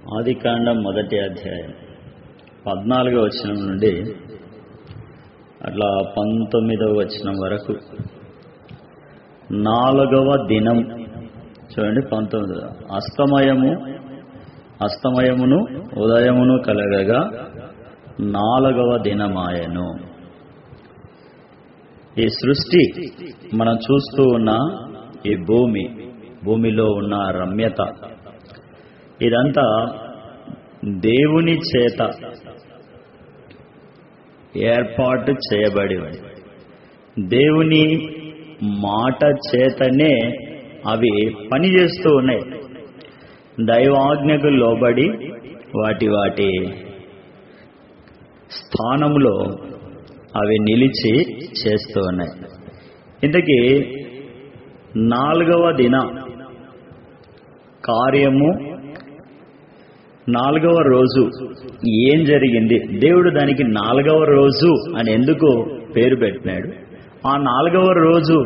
ఆదికాండం మొదటి అధ్యాయం పద్నాలుగో వచనం నుండి అట్లా పంతొమ్మిదవ వచనం వరకు నాలుగవ దినం చూడండి పంతొమ్మిది అస్తమయము అస్తమయమును ఉదయమును కలగగా నాలుగవ దినమాయను ఈ సృష్టి మనం చూస్తూ ఉన్న ఈ భూమి భూమిలో ఉన్న రమ్యత ఇదంతా దేవుని చేత ఏర్పాటు చేయబడి ఉంది దేవుని మాట చేతనే అవి పనిచేస్తూ ఉన్నాయి దైవాజ్ఞకు లోబడి వాటి వాటి స్థానంలో అవి నిలిచి చేస్తూ ఉన్నాయి ఇంతకీ నాలుగవ దిన కార్యము నాలుగవ రోజు ఏం జరిగింది దేవుడు దానికి నాలుగవ రోజు అని ఎందుకు పేరు పెట్టినాడు ఆ నాలుగవ రోజు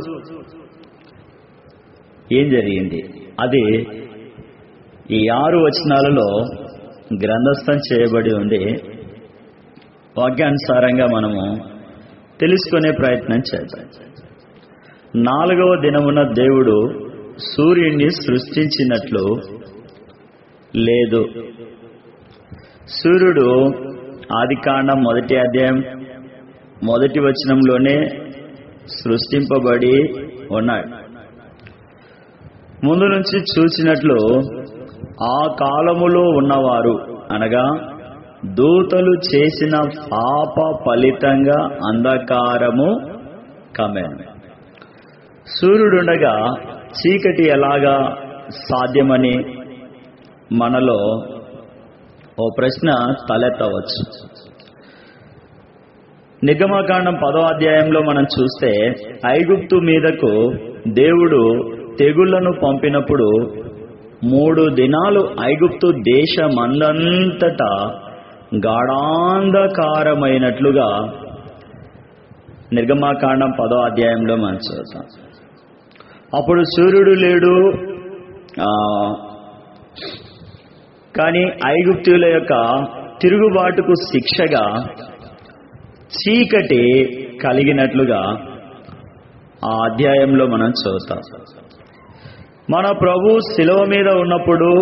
ఏం జరిగింది అది ఈ ఆరు వచనాలలో గ్రంథస్థం చేయబడి ఉంది వాక్యానుసారంగా మనము తెలుసుకునే ప్రయత్నం చేద్దాం నాలుగవ దినమున దేవుడు సూర్యుడిని సృష్టించినట్లు లేదు సూర్యుడు ఆదికాండం మొదటి అధ్యాయం మొదటి వచనంలోనే సృష్టింపబడి ఉన్నాడు ముందు నుంచి చూసినట్లు ఆ కాలములో ఉన్నవారు అనగా దూతలు చేసిన పాప ఫలితంగా అంధకారము కమెను సూర్యుడుండగా చీకటి ఎలాగా సాధ్యమని మనలో ఓ ప్రశ్న తలెత్తవచ్చు నిగమకాండం పదో అధ్యాయంలో మనం చూస్తే ఐగుప్తు మీదకు దేవుడు తెగుళ్లను పంపినప్పుడు మూడు దినాలు ఐగుప్తు దేశమందంతటా గాఢాంధకారమైనట్లుగా నిర్గమాకాండం పదో అధ్యాయంలో మనం చూస్తాం అప్పుడు సూర్యుడు లేడు కానీ ఐగుప్తుల యొక్క తిరుగుబాటుకు శిక్షగా చీకటి కలిగినట్లుగా ఆ అధ్యాయంలో మనం చూస్తాం మన ప్రభు శిలువ మీద ఉన్నప్పుడు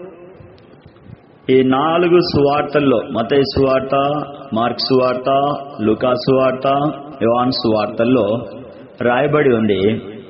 ఈ నాలుగు సువార్తల్లో మతయ సువార్త మార్క్ సువార్త లుకా సువార్త యువాన్ సువార్తల్లో రాయబడి ఉంది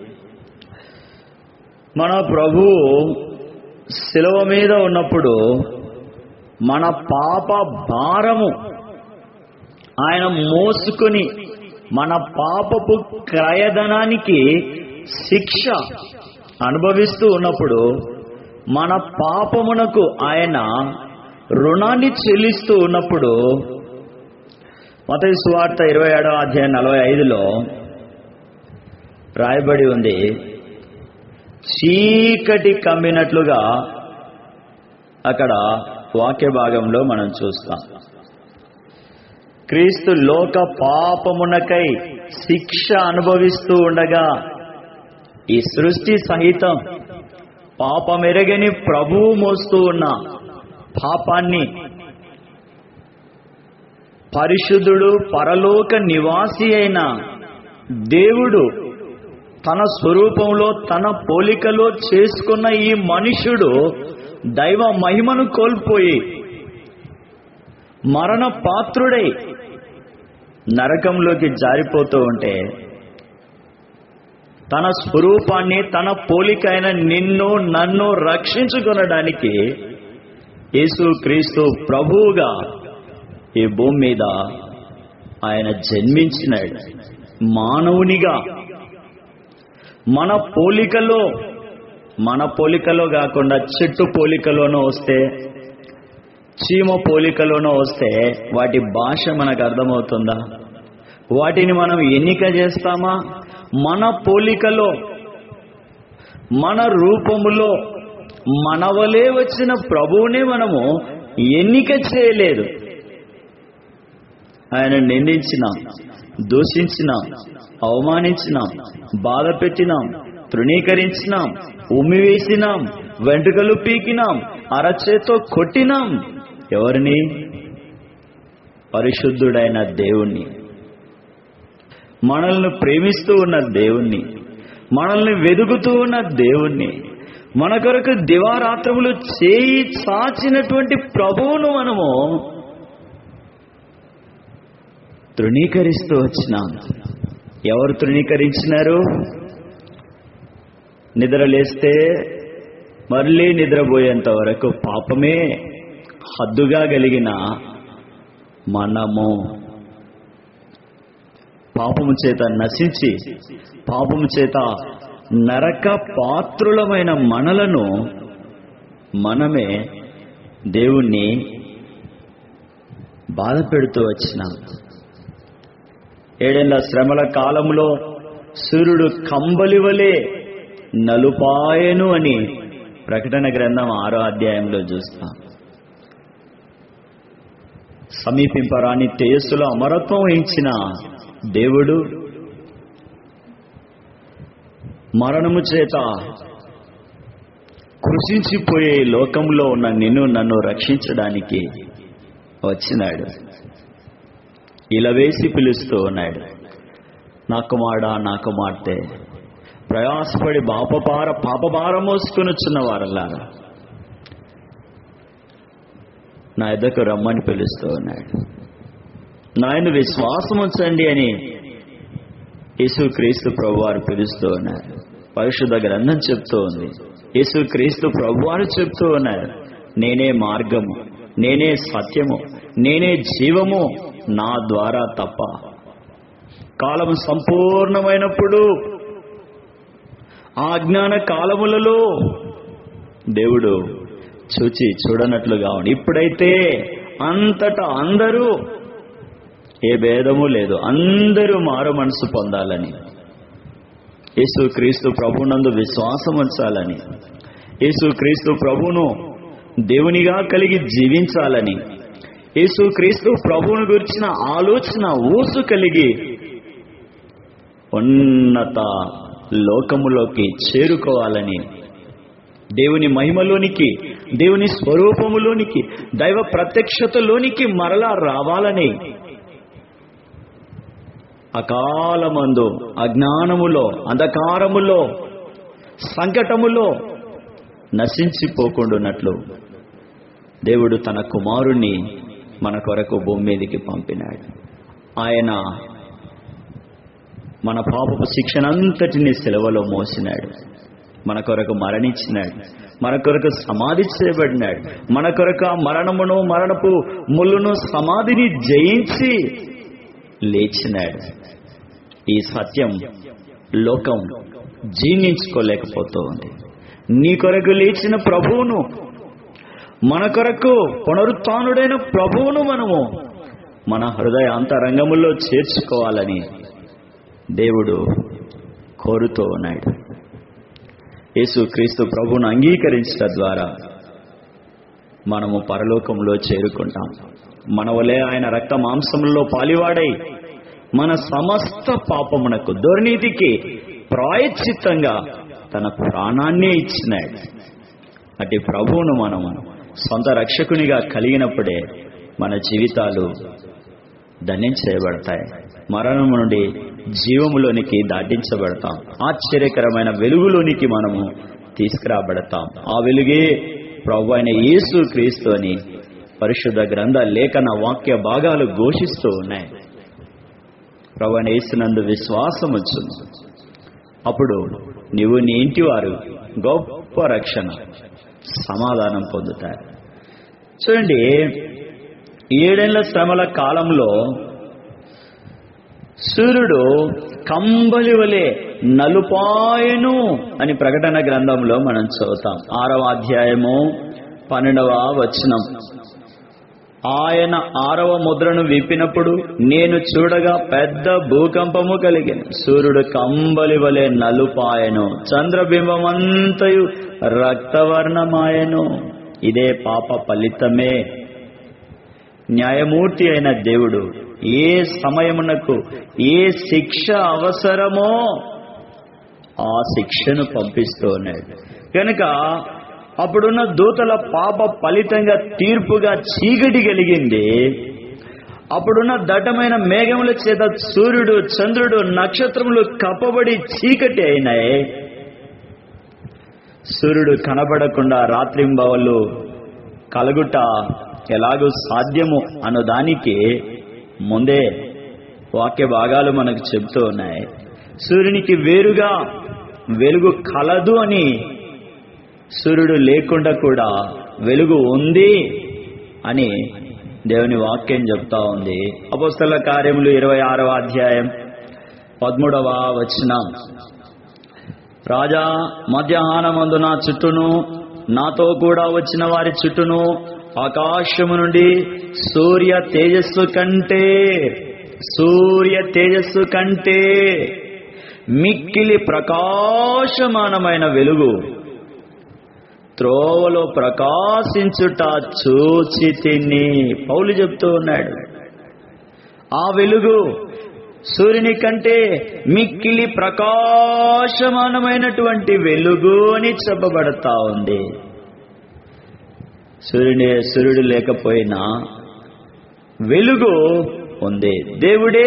మన ప్రభు శిలువ మీద ఉన్నప్పుడు మన పాప భారము ఆయన మోసుకుని మన పాపపు క్రయధనానికి శిక్ష అనుభవిస్తూ ఉన్నప్పుడు మన పాపమునకు ఆయన రుణాన్ని చెల్లిస్తూ ఉన్నప్పుడు మత సువార్త ఇరవై ఏడవ అధ్యాయం నలభై ఐదులో రాయబడి ఉంది చీకటి కమ్మినట్లుగా అక్కడ వాక్య భాగంలో మనం చూస్తాం క్రీస్తు లోక పాపమునకై శిక్ష అనుభవిస్తూ ఉండగా ఈ సృష్టి సహితం పాపమెరగని ప్రభువు మోస్తూ ఉన్న పాపాన్ని పరిశుద్ధుడు పరలోక నివాసి అయిన దేవుడు తన స్వరూపంలో తన పోలికలో చేసుకున్న ఈ మనుషుడు దైవ మహిమను కోల్పోయి మరణ పాత్రుడై నరకంలోకి జారిపోతూ ఉంటే తన స్వరూపాన్ని తన పోలికైన నిన్ను నన్ను రక్షించుకొనడానికి యేసు క్రీస్తు ప్రభువుగా ఈ భూమి మీద ఆయన జన్మించినాడు మానవునిగా మన పోలికలో మన పోలికలో కాకుండా చెట్టు పోలికలోనో వస్తే చీమ పోలికలోనో వస్తే వాటి భాష మనకు అర్థమవుతుందా వాటిని మనం ఎన్నిక చేస్తామా మన పోలికలో మన రూపములో మనవలే వచ్చిన ప్రభువునే మనము ఎన్నిక చేయలేదు ఆయన నిందించినాం దూషించినాం అవమానించినాం బాధ పెట్టినాం తృణీకరించినాం ఉమ్మివేసినాం వెంట్రుకలు పీకినాం అరచేతో కొట్టినాం ఎవరిని పరిశుద్ధుడైన దేవుణ్ణి మనల్ని ప్రేమిస్తూ ఉన్న దేవుణ్ణి మనల్ని వెదుగుతూ ఉన్న దేవుణ్ణి మన కొరకు దివారాత్రములు చేయి చాచినటువంటి ప్రభువును మనము తృణీకరిస్తూ వచ్చినాం ఎవరు తృణీకరించినారు నిద్ర లేస్తే మళ్ళీ నిద్రపోయేంత వరకు పాపమే హద్దుగా కలిగిన మనము పాపము చేత నశించి పాపము చేత నరక పాత్రులమైన మనలను మనమే దేవుణ్ణి బాధ పెడుతూ వచ్చినాం ఏడేళ్ల శ్రమల కాలంలో సూర్యుడు కంబలివలే నలుపాయను అని ప్రకటన గ్రంథం ఆరో అధ్యాయంలో చూస్తాం సమీపింపరాని తేజస్సులో అమరత్వం వహించిన దేవుడు మరణము చేత కృషించిపోయే లోకంలో ఉన్న నిన్ను నన్ను రక్షించడానికి వచ్చినాడు ఇలా వేసి పిలుస్తూ ఉన్నాడు నా కుమారుడా నా కుమార్తె ప్రయాసపడి బాపపార పాపభారం మోసుకొనిచ్చున్న వారల్లారా నా ఎద్దకు రమ్మని పిలుస్తూ ఉన్నాడు నాయన విశ్వాసం ఉంచండి అని యేసుక్రీస్తు ప్రభు వారు పిలుస్తూ ఉన్నారు పరిశుద్ధ గ్రంథం చెప్తూ ఉంది యేసుక్రీస్తు ప్రభు వారు చెప్తూ ఉన్నారు నేనే మార్గము నేనే సత్యము నేనే జీవము నా ద్వారా తప్ప కాలం సంపూర్ణమైనప్పుడు ఆజ్ఞాన కాలములలో దేవుడు చూచి చూడనట్లుగా ఉండి ఇప్పుడైతే అంతటా అందరూ ఏ భేదము లేదు అందరూ మారు మనసు పొందాలని యేసు క్రీస్తు ప్రభునందు విశ్వాసం ఉంచాలని యేసు క్రీస్తు ప్రభును దేవునిగా కలిగి జీవించాలని యేసు క్రీస్తు ప్రభువును గురించిన ఆలోచన ఊసు కలిగి ఉన్నత లోకములోకి చేరుకోవాలని దేవుని మహిమలోనికి దేవుని స్వరూపములోనికి దైవ ప్రత్యక్షతలోనికి మరలా రావాలని అకాలమందు అజ్ఞానములో అంధకారములో సంకటములో నశించిపోకుండానట్లు దేవుడు తన కుమారుణ్ణి మన కొరకు భూమి మీదకి పంపినాడు ఆయన మన పాపపు శిక్షణంతటిని సెలవులో మోసినాడు మన కొరకు మరణించినాడు మన కొరకు సమాధి చేయబడినాడు మన కొరకు ఆ మరణమును మరణపు ముళ్ళును సమాధిని జయించి లేచినాడు ఈ సత్యం లోకం జీర్ణించుకోలేకపోతూ ఉంది నీ కొరకు లేచిన ప్రభువును మన కొరకు పునరుత్డైన ప్రభువును మనము మన హృదయ అంతరంగములో చేర్చుకోవాలని దేవుడు కోరుతూ ఉన్నాడు యేసు క్రీస్తు ప్రభువును అంగీకరించడం ద్వారా మనము పరలోకంలో చేరుకుంటాం మన వలె ఆయన రక్త మాంసములలో పాలివాడై మన సమస్త పాపమునకు దుర్నీతికి ప్రాయశ్చిత్తంగా తన ప్రాణాన్నే ఇచ్చినాడు అటు ప్రభువును మనము సొంత రక్షకునిగా కలిగినప్పుడే మన జీవితాలు ధన్యం చేయబడతాయి మరణము నుండి జీవములోనికి దాటించబడతాం ఆశ్చర్యకరమైన వెలుగులోనికి మనము తీసుకురాబడతాం ఆ వెలుగే ప్రభు అయిన యేసు క్రీస్తు అని పరిశుద్ధ గ్రంథ లేఖన వాక్య భాగాలు ఘోషిస్తూ ఉన్నాయి ప్రభు అయిన యేసునందు విశ్వాసం వచ్చును అప్పుడు నీవు నీ ఇంటి వారు గొప్ప రక్షణ సమాధానం పొందుతారు చూడండి ఏడేళ్ల శ్రమల కాలంలో సూర్యుడు కంబలి వలె నలుపాయను అని ప్రకటన గ్రంథంలో మనం చదువుతాం ఆరవ అధ్యాయము పన్నెండవ వచనం ఆయన ఆరవ ముద్రను విప్పినప్పుడు నేను చూడగా పెద్ద భూకంపము కలిగిన సూర్యుడు కంబలి వలె నలుపాయను చంద్రబింబమంతయు రక్తవర్ణమాయను ఇదే పాప ఫలితమే న్యాయమూర్తి అయిన దేవుడు ఏ సమయమునకు ఏ శిక్ష అవసరమో ఆ శిక్షను పంపిస్తూ ఉన్నాడు కనుక అప్పుడున్న దూతల పాప ఫలితంగా తీర్పుగా చీకటి కలిగింది అప్పుడున్న దట్టమైన మేఘముల చేత సూర్యుడు చంద్రుడు నక్షత్రములు కప్పబడి చీకటి అయినాయి సూర్యుడు కనబడకుండా రాత్రింబవళ్ళు కలుగుట ఎలాగూ సాధ్యము అన్న దానికి ముందే వాక్య భాగాలు మనకు చెబుతూ ఉన్నాయి సూర్యునికి వేరుగా వెలుగు కలదు అని సూర్యుడు లేకుండా కూడా వెలుగు ఉంది అని దేవుని వాక్యం చెప్తా ఉంది అపోస్తల కార్యములు ఇరవై ఆరవ అధ్యాయం పదమూడవ వచనం రాజా మధ్యాహ్నమందు నా చుట్టూను నాతో కూడా వచ్చిన వారి చుట్టూను ఆకాశము నుండి సూర్య తేజస్సు కంటే సూర్య తేజస్సు కంటే మిక్కిలి ప్రకాశమానమైన వెలుగు త్రోవలో ప్రకాశించుట చూచి తిని పౌలు చెప్తూ ఉన్నాడు ఆ వెలుగు సూర్యుని కంటే మిక్కిలి ప్రకాశమానమైనటువంటి వెలుగు అని చెప్పబడతా ఉంది సూర్యుని సూర్యుడు లేకపోయినా వెలుగు ఉంది దేవుడే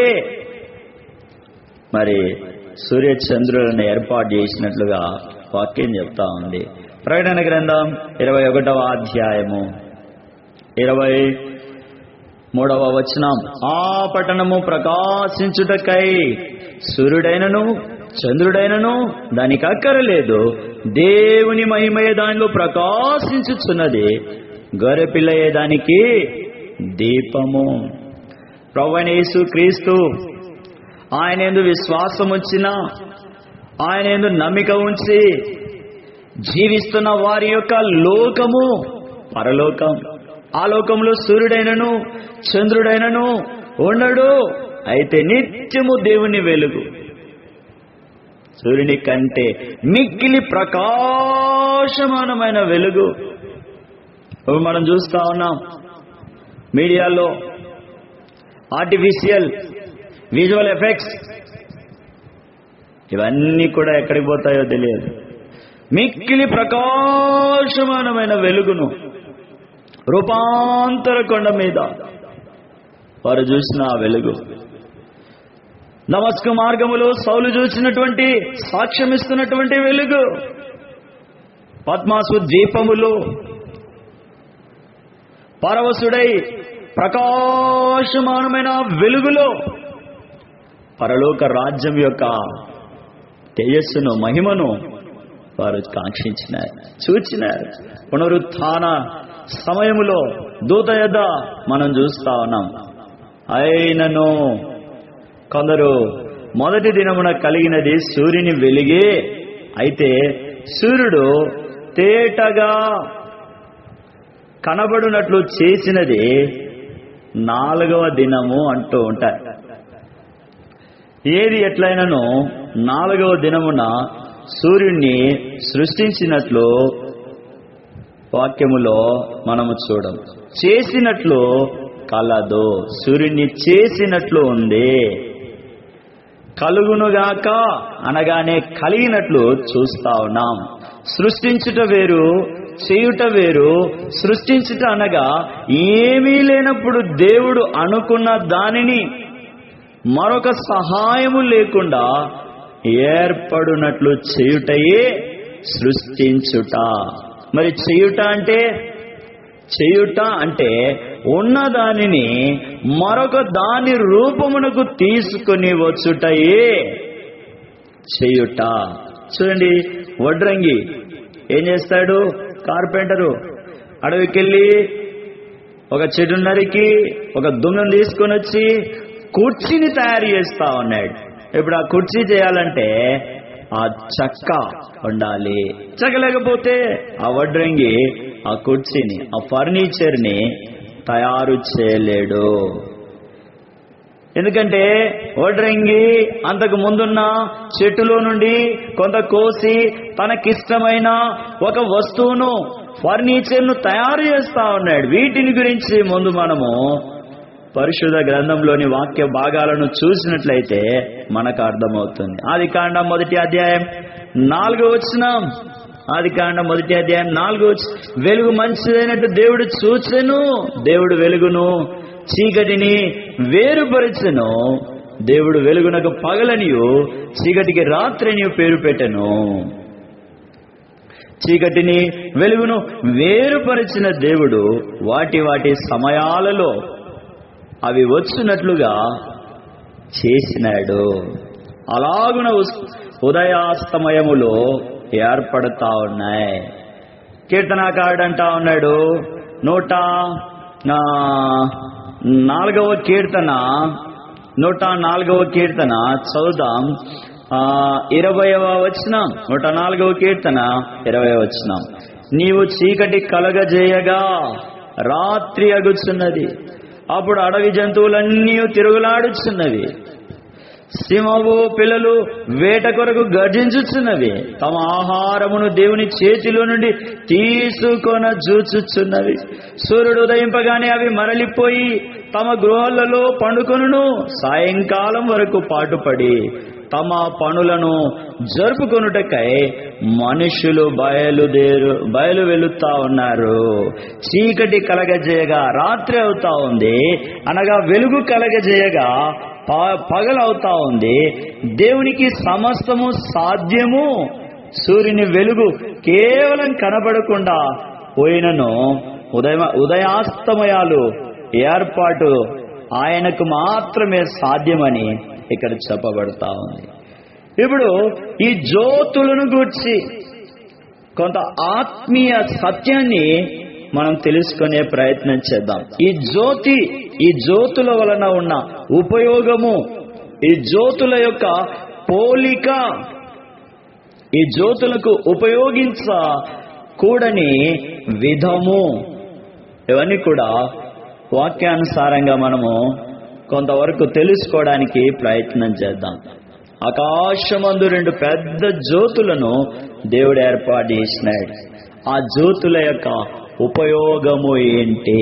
మరి సూర్య చంద్రులను ఏర్పాటు చేసినట్లుగా వాక్యం చెప్తా ఉంది ప్రకటన గ్రంథం ఇరవై ఒకటవ అధ్యాయము ఇరవై మూడవ వచనం ఆ పట్టణము ప్రకాశించుటకై సూర్యుడైనను చంద్రుడైనను దానికి అక్కరలేదు దేవుని మహిమయ దానిలో ప్రకాశించుచున్నది గొర్రెపిల్లయే దానికి దీపము ప్రవణేశు క్రీస్తు ఆయన ఎందు విశ్వాసం వచ్చిన ఆయన ఎందు నమ్మిక ఉంచి జీవిస్తున్న వారి యొక్క లోకము పరలోకం ఆ లోకంలో సూర్యుడైనను చంద్రుడైనను ఉండడు అయితే నిత్యము దేవుని వెలుగు సూర్యుని కంటే మిక్కిలి ప్రకాశమానమైన వెలుగు ఇప్పుడు మనం చూస్తా ఉన్నాం మీడియాలో ఆర్టిఫిషియల్ విజువల్ ఎఫెక్ట్స్ ఇవన్నీ కూడా ఎక్కడికి పోతాయో తెలియదు మిక్కిలి ప్రకాశమానమైన వెలుగును రూపాంతర కొండ మీద వారు చూసిన ఆ వెలుగు నమస్క మార్గములో సౌలు చూసినటువంటి సాక్ష్యమిస్తున్నటువంటి వెలుగు పద్మాసు ద్వీపములో పరవశుడై ప్రకాశమానమైన వెలుగులో పరలోక రాజ్యం యొక్క తేజస్సును మహిమను వారు కాంక్షించినారు చూచినారు పునరుత్థాన సమయములో దూత యొద్ద మనం చూస్తా ఉన్నాం అయినను కొందరు మొదటి దినమున కలిగినది సూర్యుని వెలిగే అయితే సూర్యుడు తేటగా కనబడునట్లు చేసినది నాలుగవ దినము అంటూ ఉంటారు ఏది ఎట్లయినను నాలుగవ దినమున సూర్యుణ్ణి సృష్టించినట్లు వాక్యములో మనము చూడం చేసినట్లు కలదు సూర్యుణ్ణి చేసినట్లు ఉంది కలుగునుగాక అనగానే కలిగినట్లు చూస్తా ఉన్నాం సృష్టించుట వేరు చేయుట వేరు సృష్టించుట అనగా ఏమీ లేనప్పుడు దేవుడు అనుకున్న దానిని మరొక సహాయము లేకుండా ఏర్పడునట్లు చేయుటయే సృష్టించుట మరి చేయుట అంటే చేయుట అంటే ఉన్న దానిని మరొక దాని రూపమునకు తీసుకుని వచ్చుటయే చేయుట చూడండి వడ్రంగి ఏం చేస్తాడు కార్పెంటరు అడవికెళ్ళి ఒక చెడు నరికి ఒక దుంగం తీసుకొని వచ్చి కుర్చీని తయారు చేస్తా ఉన్నాడు ఇప్పుడు ఆ కుర్చీ చేయాలంటే ఆ చెక్క ఉండాలి చెక్క లేకపోతే ఆ వడ్రంగి ఆ కుర్చీని ఆ ఫర్నిచర్ ని తయారు చేయలేడు ఎందుకంటే వడ్రంగి అంతకు ముందున్న చెట్టులో నుండి కొంత కోసి తనకిష్టమైన ఒక వస్తువును ఫర్నిచర్ ను తయారు చేస్తా ఉన్నాడు వీటిని గురించి ముందు మనము పరిశుద్ధ గ్రంథంలోని వాక్య భాగాలను చూసినట్లయితే మనకు అర్థమవుతుంది ఆది కాండం మొదటి అధ్యాయం నాలుగో వచ్చినాం ఆది కాండ మొదటి అధ్యాయం నాలుగో వచ్చి వెలుగు మంచిదైనట్టు దేవుడు చూచెను దేవుడు వెలుగును చీకటిని వేరుపరచెను దేవుడు వెలుగునకు పగలనియు చీకటికి రాత్రిని పేరు పెట్టెను చీకటిని వెలుగును వేరుపరిచిన దేవుడు వాటి వాటి సమయాలలో అవి వచ్చినట్లుగా చేసినాడు అలాగున ఉస్- ఉదయాస్తమయములో ఏర్పడతా ఉన్నాయి కీర్తనాకారుడు అంటా ఉన్నాడు నూట ఆ, నాలుగవ కీర్తన నూట నాలుగవ కీర్తన చదువుదాం ఆ, ఇరవయవ వచనం నూట నాలుగవ కీర్తన ఇరవై వచనం నీవు చీకటి కలగజేయగా రాత్రి అగుచున్నది అప్పుడు అడవి జంతువులన్నీ తిరుగులాడుచున్నవి సింహము పిల్లలు వేట కొరకు గర్జించుచున్నవి తమ ఆహారమును దేవుని చేతిలో నుండి తీసుకొన చూచుచున్నవి సూర్యుడు ఉదయింపగానే అవి మరలిపోయి తమ గృహాలలో పండుకొనును సాయంకాలం వరకు పాటుపడి తమ పనులను జరుపుకొనుటకై మనుషులు బయలుదేరు బయలు వెళుతా ఉన్నారు చీకటి కలగజేయగా రాత్రి అవుతా ఉంది అనగా వెలుగు కలగజేయగా ప- పగలవుతా ఉంది దేవునికి సమస్తము సాధ్యము సూర్యుని వెలుగు కేవలం కనబడకుండా పోయినను ఉదయ ఉదయాస్తమయాలు ఏర్పాటు ఆయనకు మాత్రమే సాధ్యమని ఇక్కడ చెప్పబడతా ఉంది ఇప్పుడు ఈ జ్యోతులను గూర్చి కొంత ఆత్మీయ సత్యాన్ని మనం తెలుసుకునే ప్రయత్నం చేద్దాం ఈ జ్యోతి ఈ జ్యోతుల వలన ఉన్న ఉపయోగము ఈ జ్యోతుల యొక్క పోలిక ఈ జ్యోతులకు ఉపయోగించ కూడని విధము ఇవన్నీ కూడా వాక్యానుసారంగా మనము కొంతవరకు తెలుసుకోవడానికి ప్రయత్నం చేద్దాం ఆకాశమందు రెండు పెద్ద జ్యోతులను దేవుడు ఏర్పాటు చేసినాడు ఆ జ్యోతుల యొక్క ఉపయోగము ఏంటి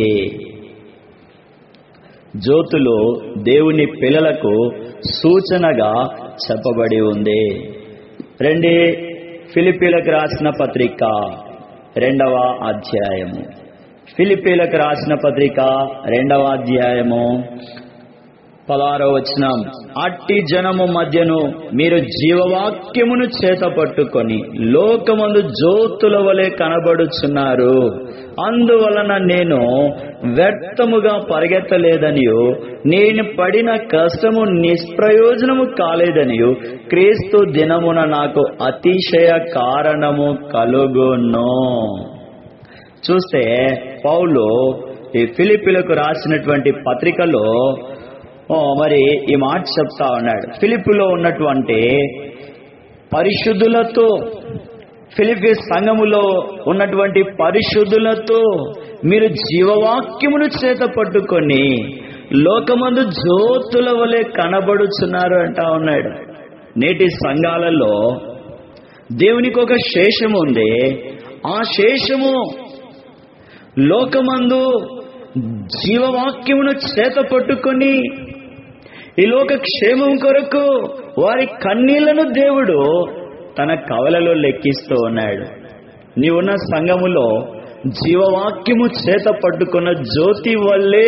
జ్యోతులు దేవుని పిల్లలకు సూచనగా చెప్పబడి ఉంది రెండే ఫిలిపీలకు రాసిన పత్రిక రెండవ అధ్యాయము ఫిలిపీలకు రాసిన పత్రిక రెండవ అధ్యాయము పదారో వచనం అట్టి జనము మధ్యను మీరు జీవవాక్యమును చేత పట్టుకొని లోకమందు జ్యోతుల వలె కనబడుచున్నారు అందువలన నేను వ్యర్థముగా పరిగెత్తలేదనియో నేను పడిన కష్టము నిష్ప్రయోజనము కాలేదనియో క్రీస్తు దినమున నాకు అతిశయ కారణము కలుగును చూస్తే పౌలు ఈ ఫిలిపిలకు రాసినటువంటి పత్రికలో ఓ, మరి ఈ మాట చెప్తా ఉన్నాడు ఫిలిపిలో ఉన్నటువంటి పరిశుద్ధులతో ఫిలిపి సంఘములో ఉన్నటువంటి పరిశుద్ధులతో మీరు జీవవాక్యమును చేత పట్టుకొని లోకమందు జ్యోతుల వలె కనబడుచున్నారు అంటా ఉన్నాడు నేటి సంఘాలలో దేవునికి ఒక శేషము ఉంది ఆ శేషము లోకమందు జీవవాక్యమును చేత పట్టుకొని ఈ లోక క్షేమం కొరకు వారి కన్నీళ్లను దేవుడు తన కవలలో లెక్కిస్తూ ఉన్నాడు నీవున్న సంఘములో జీవవాక్యము చేత పట్టుకున్న జ్యోతి వల్లే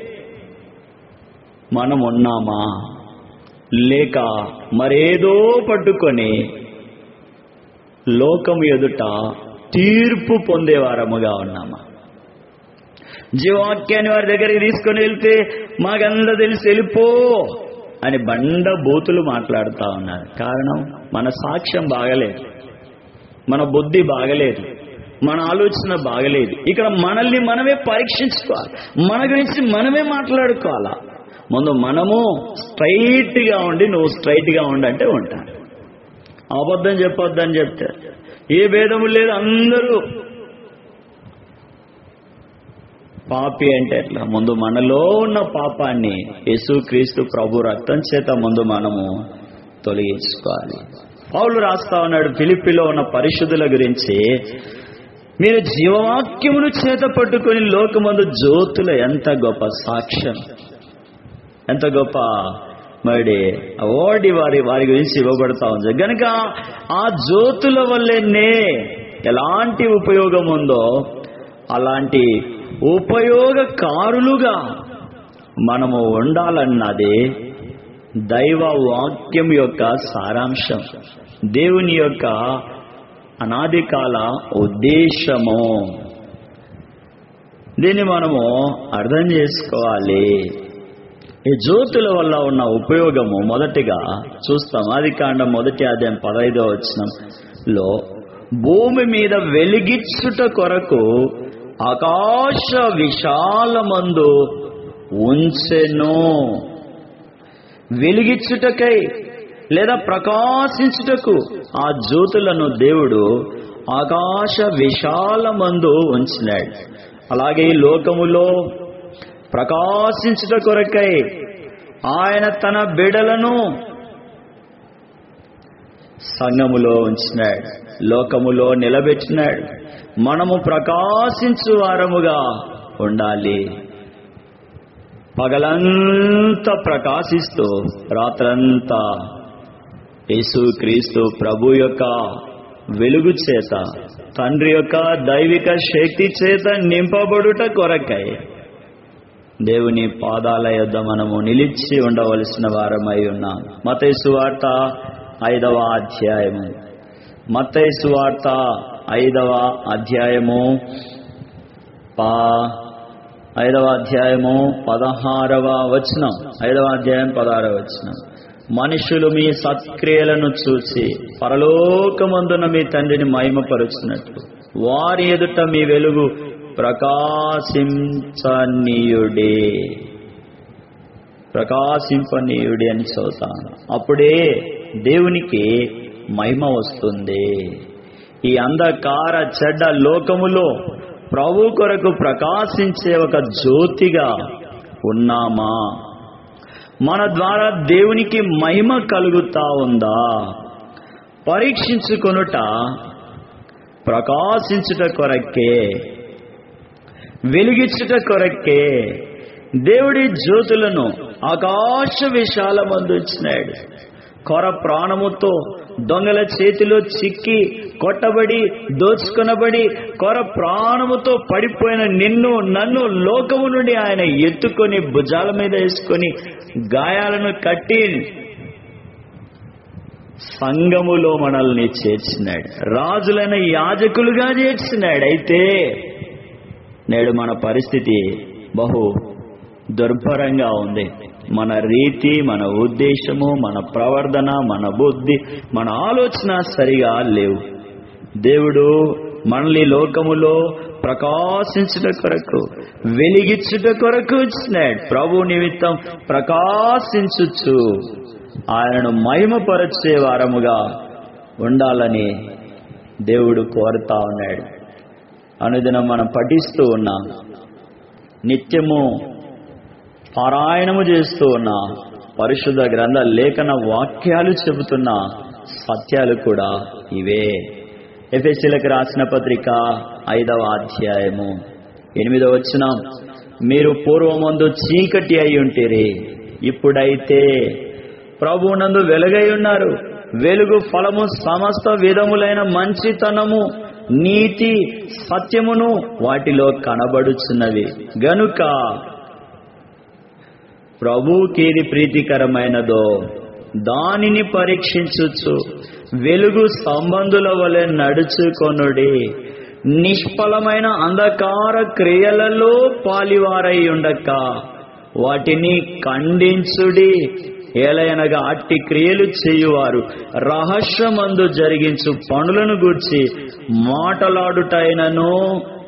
మనం ఉన్నామా లేక మరేదో పట్టుకొని లోకము ఎదుట తీర్పు పొందేవారముగా ఉన్నామా జీవాక్యాన్ని వారి దగ్గరికి తీసుకొని వెళ్తే మాకంద తెలిసి వెళ్ళిపో అని బండ బూతులు మాట్లాడుతా ఉన్నారు కారణం మన సాక్ష్యం బాగలేదు మన బుద్ధి బాగలేదు మన ఆలోచన బాగలేదు ఇక్కడ మనల్ని మనమే పరీక్షించుకోవాలి మన గురించి మనమే మాట్లాడుకోవాలా ముందు మనము స్ట్రైట్ గా ఉండి నువ్వు స్ట్రైట్ గా ఉండంటే ఉంటాను అబద్ధం చెప్పొద్దని చెప్తే ఏ భేదము లేదు అందరూ పాపి అంటే ఎట్లా ముందు మనలో ఉన్న పాపాన్ని యేసుక్రీస్తు ప్రభు రక్తం చేత ముందు మనము తొలగించుకోవాలి పౌలు రాస్తా ఉన్నాడు ఫిలిపిలో ఉన్న పరిశుద్ధుల గురించి మీరు జీవవాక్యమును చేత పట్టుకొని లోకమందు జ్యోతుల ఎంత గొప్ప సాక్ష్యం ఎంత గొప్ప మరి అవార్డు వారి వారి గురించి ఇవ్వబడతా ఉంది కనుక ఆ జ్యోతుల వల్లనే ఎలాంటి ఉపయోగం ఉందో అలాంటి ఉపయోగకారులుగా మనము ఉండాలన్నది దైవ వాక్యం యొక్క సారాంశం దేవుని యొక్క అనాది కాల ఉద్దేశము దీన్ని మనము అర్థం చేసుకోవాలి ఈ జ్యోతుల వల్ల ఉన్న ఉపయోగము మొదటిగా చూస్తాం ఆది కాండం మొదటి అధ్యాయం పదైదో వచనంలో భూమి మీద వెలిగిచ్చుట కొరకు ఆకాశ విశాలమందు ఉంచెను వెలిగిచ్చుటకై లేదా ప్రకాశించుటకు ఆ జ్యోతులను దేవుడు ఆకాశ విశాలమందు ఉంచినాడు అలాగే ఈ లోకములో ప్రకాశించుట కొరకై ఆయన తన బిడలను సంఘములో ఉంచినాడు లోకములో నిలబెట్టినాడు మనము ప్రకాశించు వారముగా ఉండాలి పగలంతా ప్రకాశిస్తూ రాత్రంతా యేసు క్రీస్తు ప్రభు యొక్క వెలుగు చేత తండ్రి యొక్క దైవిక శక్తి చేత నింపబడుట కొరకై దేవుని పాదాల యొద్ద మనము నిలిచి ఉండవలసిన వారమై ఉన్నాం మతైసు వార్త ఐదవ అధ్యాయము మతైసు వార్త ఐదవ అధ్యాయము పా ఐదవ అధ్యాయము పదహారవ వచనం ఐదవ అధ్యాయం పదహారవ వచనం మనుషులు మీ సత్క్రియలను చూసి పరలోకమందున మీ తండ్రిని మహిమపరుచినట్లు వారి ఎదుట మీ వెలుగు ప్రకాశించనీయుడే ప్రకాశింపనీయుడి అని చదువుతాను అప్పుడే దేవునికి మహిమ వస్తుంది ఈ అంధకార చెడ్డ లోకములో ప్రభు కొరకు ప్రకాశించే ఒక జ్యోతిగా ఉన్నామా మన ద్వారా దేవునికి మహిమ కలుగుతా ఉందా పరీక్షించుకొనుట ప్రకాశించుట కొరకే వెలిగించుట కొరకే దేవుడి జ్యోతులను ఆకాశ విశాలమందుంచినాడు కొర ప్రాణముతో దొంగల చేతిలో చిక్కి కొట్టబడి దోచుకొనబడి కొర ప్రాణముతో పడిపోయిన నిన్ను నన్ను లోకము నుండి ఆయన ఎత్తుకొని భుజాల మీద వేసుకొని గాయాలను కట్టి సంఘములో మనల్ని చేర్చినాడు రాజులైన యాజకులుగా చేర్చినాడు అయితే నేడు మన పరిస్థితి బహు దుర్భరంగా ఉంది మన రీతి మన ఉద్దేశము మన ప్రవర్తన మన బుద్ధి మన ఆలోచన సరిగా లేవు దేవుడు మనల్ని లోకములో ప్రకాశించుట కొరకు వెలిగించుట కొరకు ఇచ్చినాడు ప్రభు నిమిత్తం ప్రకాశించుచు ఆయనను మహిమపరచే వారముగా ఉండాలని దేవుడు కోరుతా ఉన్నాడు అనుదినం మనం పఠిస్తూ ఉన్నాం నిత్యము పారాయణము చేస్తూ ఉన్న పరిశుద్ధ గ్రంథ లేఖన వాక్యాలు చెబుతున్న సత్యాలు కూడా ఇవే ఎఫ్ఎస్సీలకు రాసిన పత్రిక ఐదవ అధ్యాయము ఎనిమిదవ వచ్చిన మీరు పూర్వమందు చీకటి అయి ఉంటిరి ఇప్పుడైతే ప్రభునందు వెలుగై ఉన్నారు వెలుగు ఫలము సమస్త విధములైన మంచితనము నీతి సత్యమును వాటిలో కనబడుచున్నవి గనుక ప్రభుకేది ప్రీతికరమైనదో దానిని పరీక్షించుచు వెలుగు సంబంధుల వలె నడుచుకొనుడి నిష్ఫలమైన అంధకార క్రియలలో పాలివారై ఉండక వాటిని ఖండించుడి ఏలయనగా అట్టి క్రియలు చేయువారు రహస్యమందు జరిగించు పనులను గూర్చి మాటలాడుటైనను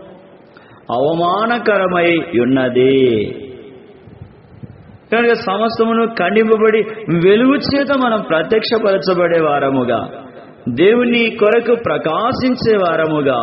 అవమానకరమై ఉన్నది కనుక సమస్తమును ఖండింపబడి వెలుగు చేత మనం ప్రత్యక్షపరచబడే వారముగా దేవుని కొరకు ప్రకాశించే వారముగా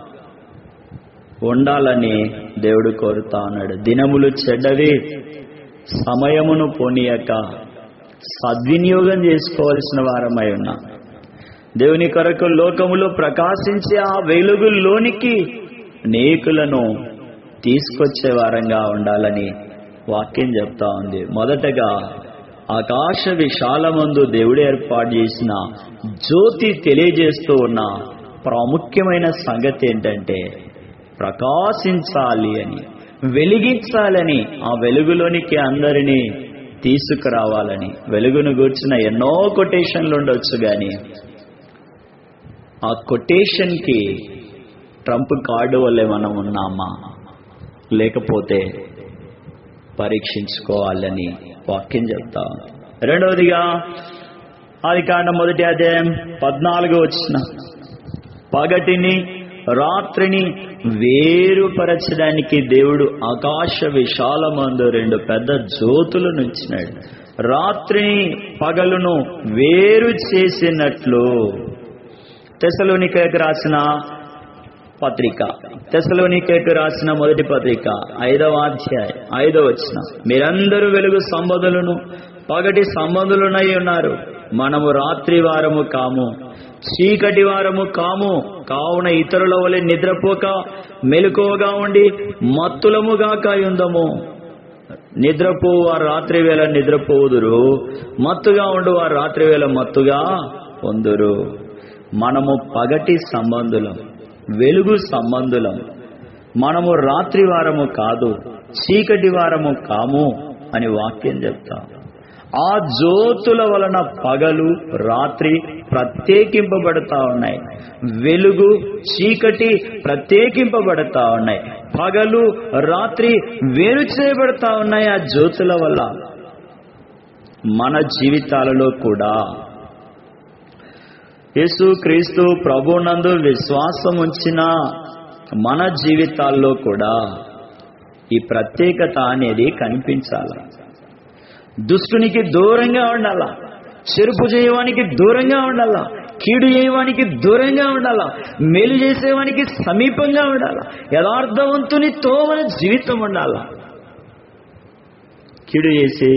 ఉండాలని దేవుడు కోరుతా ఉన్నాడు దినములు చెడ్డవి సమయమును పోనీయక సద్వినియోగం చేసుకోవాల్సిన వారమై ఉన్నాం దేవుని కొరకు లోకములో ప్రకాశించే ఆ వెలుగులోనికి అనేకులను తీసుకొచ్చే వారంగా ఉండాలని వాక్యం చెప్తా ఉంది మొదటగా ఆకాశ విశాలమందు దేవుడు ఏర్పాటు చేసిన జ్యోతి తెలియజేస్తూ ఉన్న ప్రాముఖ్యమైన సంగతి ఏంటంటే ప్రకాశించాలి అని వెలిగించాలని ఆ వెలుగులోనికి అందరినీ తీసుకురావాలని వెలుగును గూర్చిన ఎన్నో కొటేషన్లు ఉండొచ్చు కానీ ఆ కొటేషన్కి ట్రంప్ కార్డు వల్లే మనం ఉన్నామా లేకపోతే పరీక్షించుకోవాలని వాక్యం చెప్తా ఉంది. రెండవదిగా ఆది కాండం మొదటి అధ్యాయం పద్నాలుగు వచ్చిన పగటిని రాత్రిని వేరుపరచడానికి దేవుడు ఆకాశ విశాలమందు రెండు పెద్ద జ్యోతులను ఇచ్చినాడు రాత్రిని పగలును వేరు చేసినట్లు తెసలోనికకు రాసిన పత్రిక తెసలోనికకు రాసిన మొదటి పత్రిక ఐదవ అధ్యాయం ఐదవ వచ్చిన మీరందరూ వెలుగు సంబంధులను పగటి సంబంధులునై ఉన్నారు మనము రాత్రి వారము కాము చీకటి వారము కాము కావున ఇతరుల వలె నిద్రపోక మెలకువగా ఉండి మత్తులముగా కాయుందము నిద్రపో వారు రాత్రి వేళ నిద్రపోదురు మత్తుగా ఉండు వారు రాత్రి వేళ మత్తుగా పొందురు మనము పగటి సంబంధులం వెలుగు సంబంధులం మనము రాత్రి వారము కాదు చీకటి వారము కాము అని వాక్యం చెప్తాం ఆ జ్యోతుల వలన పగలు రాత్రి ప్రత్యేకింపబడతా ఉన్నాయి వెలుగు చీకటి ప్రత్యేకింపబడతా ఉన్నాయి పగలు రాత్రి వేరు చేయబడతా ఉన్నాయి ఆ జ్యోతుల వల్ల మన జీవితాలలో కూడా యేసు క్రీస్తు ప్రభునందు విశ్వాసం ఉంచిన మన జీవితాల్లో కూడా ఈ ప్రత్యేకత అనేది కనిపించాలి దుష్టునికి దూరంగా ఉండాలా చెరుపు చేయవానికి దూరంగా ఉండాలా కీడు చేయవానికి దూరంగా ఉండాలా మేలు చేసేవానికి సమీపంగా ఉండాలా యథార్థవంతునితో మన జీవితం ఉండాలా కీడు చేసి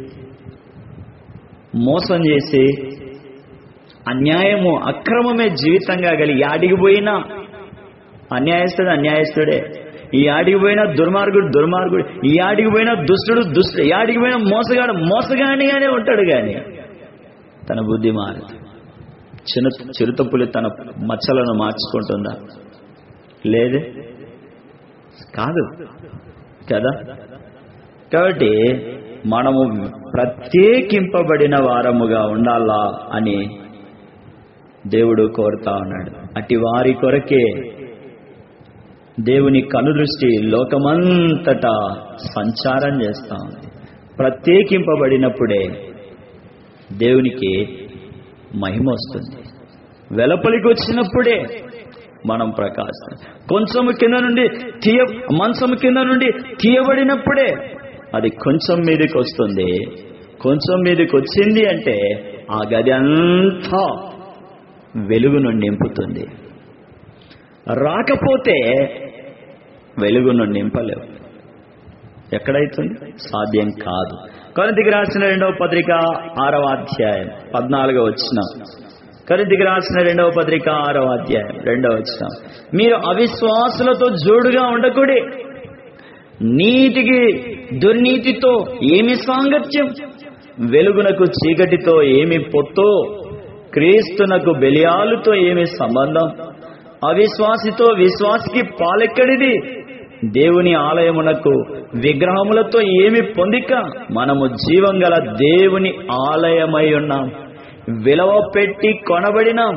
మోసం చేసి అన్యాయము అక్రమమే జీవితంగా కలిగి ఆడికి పోయినా అన్యాయస్తుడు అన్యాయస్తుడే ఈ ఆడికి పోయినా దుర్మార్గుడు దుర్మార్గుడు ఈ ఆడికి పోయినా దుష్టుడు దుష్టుడు ఈ ఆడికి పోయినా మోసగాడు మోసగాడిగానే ఉంటాడు కానీ తన బుద్ధి మారదు చిన్న చిరుతపులి తన మచ్చలను మార్చుకుంటుందా లేదే కాదు కదా కాబట్టి మనము ప్రత్యేకింపబడిన వారముగా ఉండాలా అని దేవుడు కోరుతా ఉన్నాడు అట్టి వారి కొరకే దేవుని కనుదృష్టి లోకమంతటా సంచారం చేస్తా ఉంది ప్రత్యేకింపబడినప్పుడే దేవునికి మహిమ వస్తుంది వెలపలికి వచ్చినప్పుడే మనం ప్రకాశం కొంచెం కింద నుండి తీయ మంచం కింద నుండి తీయబడినప్పుడే అది కొంచెం మీదకి వస్తుంది కొంచెం మీదకి వచ్చింది అంటే ఆ గది అంతా వెలుగును నింపుతుంది రాకపోతే వెలుగును నింపలేవు ఎక్కడైతుంది సాధ్యం కాదు కొరింతికి రాసిన రెండవ పత్రిక ఆరవ అధ్యాయం పద్నాలుగో వచ్చిన కొరింతికి రాసిన రెండవ పత్రిక ఆరవ అధ్యాయం రెండవ వచ్చిన మీరు అవిశ్వాసులతో జోడుగా ఉండకూడే నీతికి దుర్నీతితో ఏమి సాంగత్యం వెలుగునకు చీకటితో ఏమి పొత్తో క్రీస్తునకు బెలియాలుతో ఏమి సంబంధం అవిశ్వాసితో విశ్వాసికి పాలెక్కడిది దేవుని ఆలయమునకు విగ్రహములతో ఏమి పొందిక మనము జీవం గల దేవుని ఆలయమై ఉన్నాం విలువ పెట్టి కొనబడినాం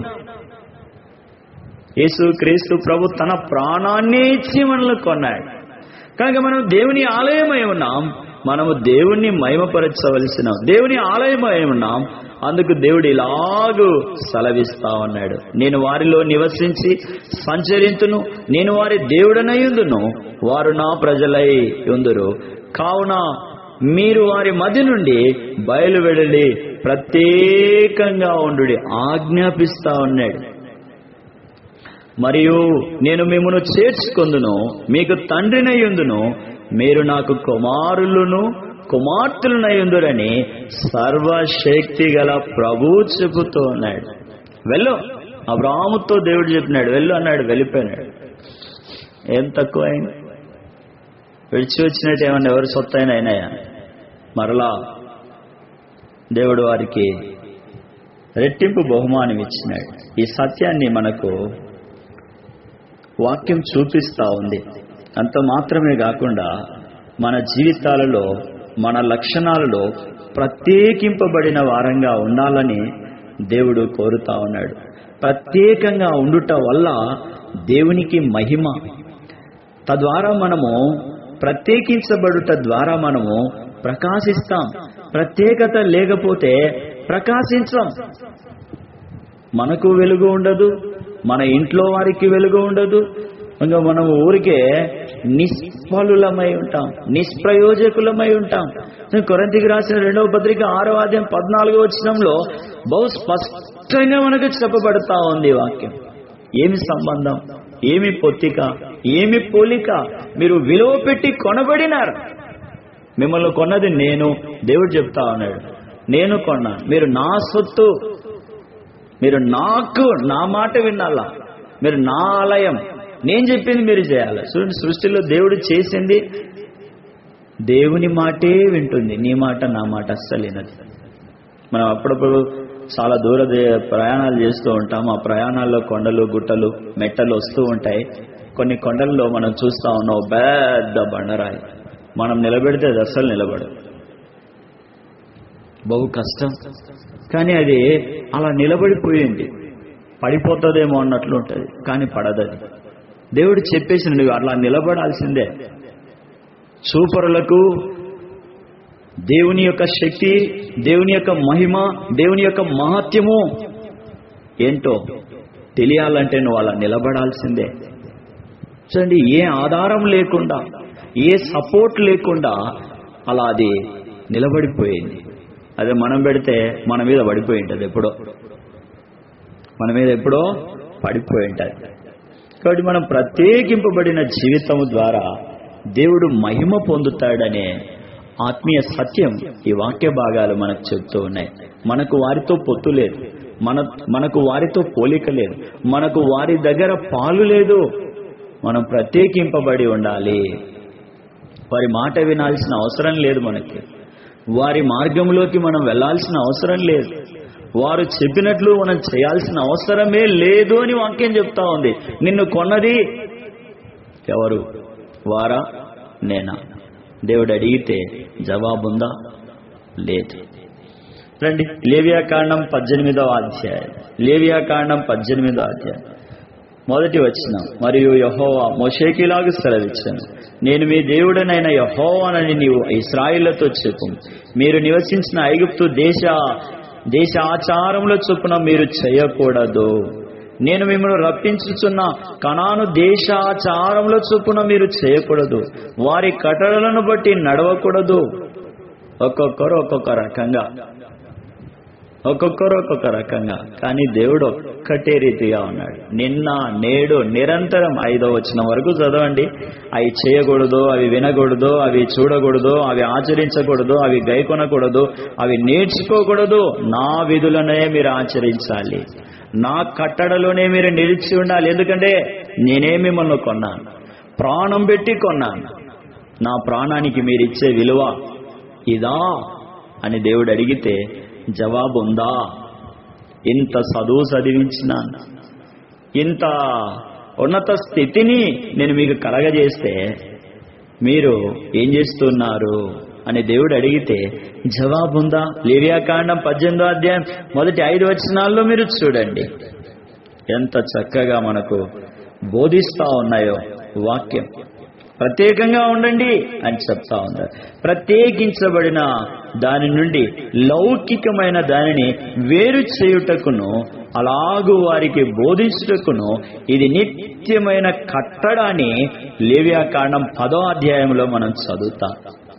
యేసు క్రీస్తు ప్రభు తన ప్రాణాన్నే ఇచ్చి మనల్ని కొన్నాడు కనుక మనం దేవుని ఆలయమై ఉన్నాం మనము దేవుణ్ణి మహిమపరచవలసిన దేవుని ఆలయమై ఉన్నాం అందుకు దేవుడు ఇలాగూ సెలవిస్తా ఉన్నాడు నేను వారిలో నివసించి సంచరింతును నేను వారి దేవుడనయుందును వారు నా ప్రజలై ఉందురు కావున మీరు వారి మధ్య నుండి బయలువెడలి ప్రత్యేకంగా ఉండు ఆజ్ఞాపిస్తా ఉన్నాడు మరియు నేను మిమ్మను చేర్చుకుందును మీకు తండ్రినయ్యుందును మీరు నాకు కుమారులను కుమార్తెలనయ్యుందురని సర్వశక్తి గల ప్రభు చెబుతూ ఉన్నాడు వెళ్ళు అబ్రాముతో దేవుడు చెప్పినాడు వెళ్ళు అన్నాడు వెళ్ళిపోయినాడు ఏం తక్కువ అయింది విడిచి వచ్చినట్టు ఏమన్నా ఎవరు సొత్తైన అయినాయా మరలా దేవుడు వారికి రెట్టింపు బహుమానం ఇచ్చినాడు ఈ సత్యాన్ని మనకు వాక్యం చూపిస్తా ఉంది అంత మాత్రమే కాకుండా మన జీవితాలలో మన లక్షణాలలో ప్రత్యేకింపబడిన వారంగా ఉండాలని దేవుడు కోరుతా ఉన్నాడు ప్రత్యేకంగా ఉండుట వల్ల దేవునికి మహిమ తద్వారా మనము ప్రత్యేకించబడుట ద్వారా మనము ప్రకాశిస్తాం ప్రత్యేకత లేకపోతే ప్రకాశించం మనకు వెలుగు ఉండదు మన ఇంట్లో వారికి వెలుగు ఉండదు ఇంకా మనం ఊరికే నిష్ఫలులమై ఉంటాం నిష్ప్రయోజకులమై ఉంటాం కొరంతికి రాసిన రెండవ పత్రిక ఆరో అధ్యాయం పద్నాలుగో వచ్చినంలో బహు స్పష్టంగా మనకు చెప్పబడతా ఉంది ఈ వాక్యం ఏమి సంబంధం ఏమి పొత్తిక ఏమి పోలిక మీరు విలువ పెట్టి కొనబడినారు మిమ్మల్ని కొన్నది నేను దేవుడు చెప్తా ఉన్నాడు నేను కొన్నా మీరు నా సొత్తు మీరు నాకు నా మాట వినాలా మీరు నా ఆలయం నేను చెప్పింది మీరు చేయాలి చూడండి సృష్టిలో దేవుడు చేసింది దేవుని మాటే వింటుంది నీ మాట నా మాట అస్సలు వినదు మనం అప్పుడప్పుడు చాలా దూర దే- ప్రయాణాలు చేస్తూ ఉంటాం ఆ ప్రయాణాల్లో కొండలు గుట్టలు మెట్టలు వస్తూ ఉంటాయి కొన్ని కొండల్లో మనం చూస్తా ఉన్నాం ఓ పెద్ద బండరాయి మనం నిలబెడితే అది అస్సలు నిలబడదు బహు కష్టం కానీ అది అలా నిలబడిపోయింది పడిపోతుందేమో అన్నట్లు ఉంటుంది కానీ పడదది దేవుడు చెప్పేసి నువ్వు అట్లా నిలబడాల్సిందే సూపరులకు దేవుని యొక్క శక్తి దేవుని యొక్క మహిమ దేవుని యొక్క మహత్యము ఏంటో తెలియాలంటే నువ్వు అలా నిలబడాల్సిందే చూడండి ఏ ఆధారం లేకుండా ఏ సపోర్ట్ లేకుండా అలా అది నిలబడిపోయింది అదే మనం పెడితే మన మీద పడిపోయి ఉంటుంది ఎప్పుడో మన మీద ఎప్పుడో పడిపోయి ఉంటుంది కాబట్టి మనం ప్రత్యేకింపబడిన జీవితం ద్వారా దేవుడు మహిమ పొందుతాడనే ఆత్మీయ సత్యం ఈ వాక్య భాగాలు మనకు చెప్తూ ఉన్నాయి మనకు వారితో పొత్తు లేదు మన మనకు వారితో పోలిక లేదు మనకు వారి దగ్గర పాలు లేదు మనం ప్రత్యేకింపబడి ఉండాలి వారి మాట వినాల్సిన అవసరం లేదు మనకి వారి మార్గంలోకి మనం వెళ్ళాల్సిన అవసరం లేదు వారు చెప్పినట్లు మనం చేయాల్సిన అవసరమే లేదు అని వాక్యం చెప్తా ఉంది నిన్ను కొన్నది ఎవరు వారా నేనా దేవుడు అడిగితే జవాబుందా లేదు రండి లేవియాకాండం పద్దెనిమిదవ అధ్యాయం లేవియాకాండం పద్దెనిమిదవ అధ్యాయం మొదటి వచ్చిన మరియు యహోవా మోషేకిలాగా సెలవిచ్చాను నేను మీ దేవుడనైన యహోవానని నీవు ఇస్రాయిలతో చెప్పు మీరు నివసించిన ఐగుప్తు దేశ దేశ ఆచారముల చొప్పున మీరు చేయకూడదు నేను మిమ్మల్ని రప్పించుచున్న కణాను దేశాచారముల చొప్పున మీరు చేయకూడదు వారి కట్టడలను బట్టి నడవకూడదు ఒక్కొక్కరు ఒక్కొక్క రకంగా ఒక్కొక్కరు ఒక్కొక్క రకంగా కానీ దేవుడు ఒక్కటే రీతిగా ఉన్నాడు నిన్న నేడు నిరంతరం ఐదో వచ్చిన వరకు చదవండి అవి చేయకూడదు అవి వినకూడదు అవి చూడకూడదు అవి ఆచరించకూడదు అవి గైకొనకూడదు అవి నేర్చుకోకూడదు నా విధులనే మీరు ఆచరించాలి నా కట్టడలోనే మీరు నిలిచి ఉండాలి ఎందుకంటే నేనే మిమ్మల్ని కొన్నాను ప్రాణం పెట్టి కొన్నాను నా ప్రాణానికి మీరు ఇచ్చే విలువ ఇదా అని దేవుడు అడిగితే జవాబు ఉందా ఇంత చదువు చదివించినాను ఇంత ఉన్నత స్థితిని నేను మీకు కలగజేస్తే మీరు ఏం చేస్తున్నారు అని దేవుడు అడిగితే జవాబుందా లేవియాకాండం పద్దెనిమిదో అధ్యాయం మొదటి ఐదు వచనాల్లో మీరు చూడండి ఎంత చక్కగా మనకు బోధిస్తా ఉన్నాయో వాక్యం ప్రత్యేకంగా ఉండండి అని చెప్తా ఉన్నారు ప్రత్యేకించబడిన దాని నుండి లౌకికమైన దానిని వేరు చేయుటకును అలాగు వారికి బోధించుటకును ఇది నిత్యమైన కట్టడాన్ని లేవ్యాకాండం పదో అధ్యాయంలో మనం చదువుతాం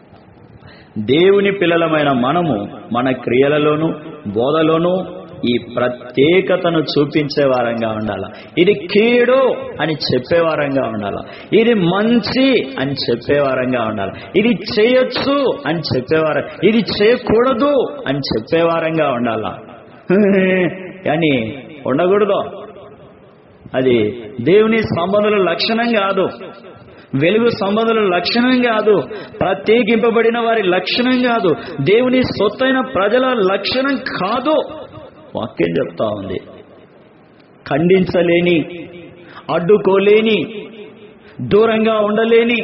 దేవుని పిల్లలమైన మనము మన క్రియలలోను బోధలోను ఈ ప్రత్యేకతను చూపించే వారంగా ఉండాల ఇది కీడు అని చెప్పేవారంగా ఉండాల ఇది మంచి అని చెప్పేవారంగా ఉండాలి ఇది చేయొచ్చు అని చెప్పేవారు ఇది చేయకూడదు అని చెప్పేవారంగా ఉండాల అని ఉండకూడదు అది దేవుని సంబంధుల లక్షణం కాదు వెలుగు సంబంధుల లక్షణం కాదు ప్రత్యేకింపబడిన వారి లక్షణం కాదు దేవుని సొత్తైన ప్రజల లక్షణం కాదు వాక్యం చెప్తా ఉంది ఖండించలేని అడ్డుకోలేని దూరంగా ఉండలేని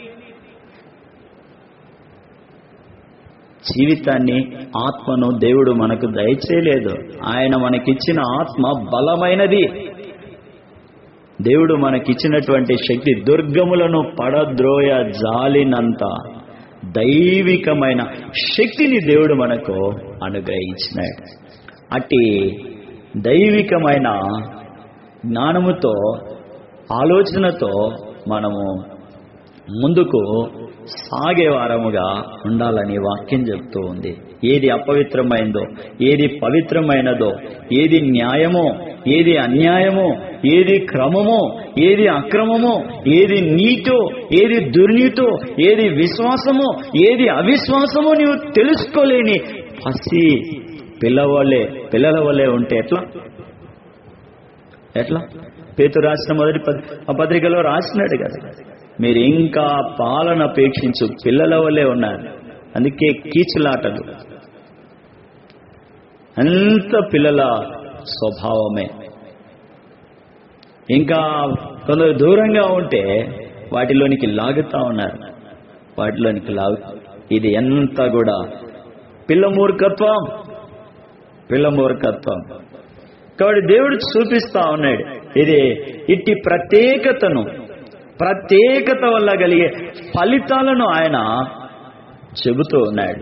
జీవితాన్ని ఆత్మను దేవుడు మనకు దయచేయలేదు ఆయన మనకిచ్చిన ఆత్మ బలమైనది దేవుడు మనకిచ్చినటువంటి శక్తి దుర్గములను పడద్రోయ జాలినంత దైవికమైన శక్తిని దేవుడు మనకు అనుగ్రహించినాడు అట్టి దైవికమైన జ్ఞానముతో ఆలోచనతో మనము ముందుకు సాగే వారముగా ఉండాలని వాక్యం చెప్తూ ఉంది ఏది అపవిత్రమైందో ఏది పవిత్రమైనదో ఏది న్యాయమో ఏది అన్యాయమో ఏది క్రమమో ఏది అక్రమమో ఏది నీతో ఏది దుర్నీతో ఏది విశ్వాసమో ఏది అవిశ్వాసమో నీవు తెలుసుకోలేని పసి పిల్లవాళ్ళే పిల్లల వల్లే ఉంటే ఎట్లా ఎట్లా పేతు రాసిన మొదటి పత్రి- ఆ పత్రికలో రాసినాడు కదా మీరు ఇంకా పాలన అపేక్షించు పిల్లల వల్లే ఉన్నారు అందుకే కీచులాటలు అంత పిల్లల స్వభావమే ఇంకా కొందరు దూరంగా ఉంటే వాటిలోనికి లాగుతా ఉన్నారు వాటిలోనికి లాగు ఇది ఎంత కూడా పిల్ల మూర్ఖత్వం పిల్ల మూర్ఖత్వం కాబట్టి దేవుడు చూపిస్తా ఉన్నాడు ఇది ఇట్టి ప్రత్యేకతను ప్రత్యేకత వల్ల కలిగే ఫలితాలను ఆయన చెబుతూ ఉన్నాడు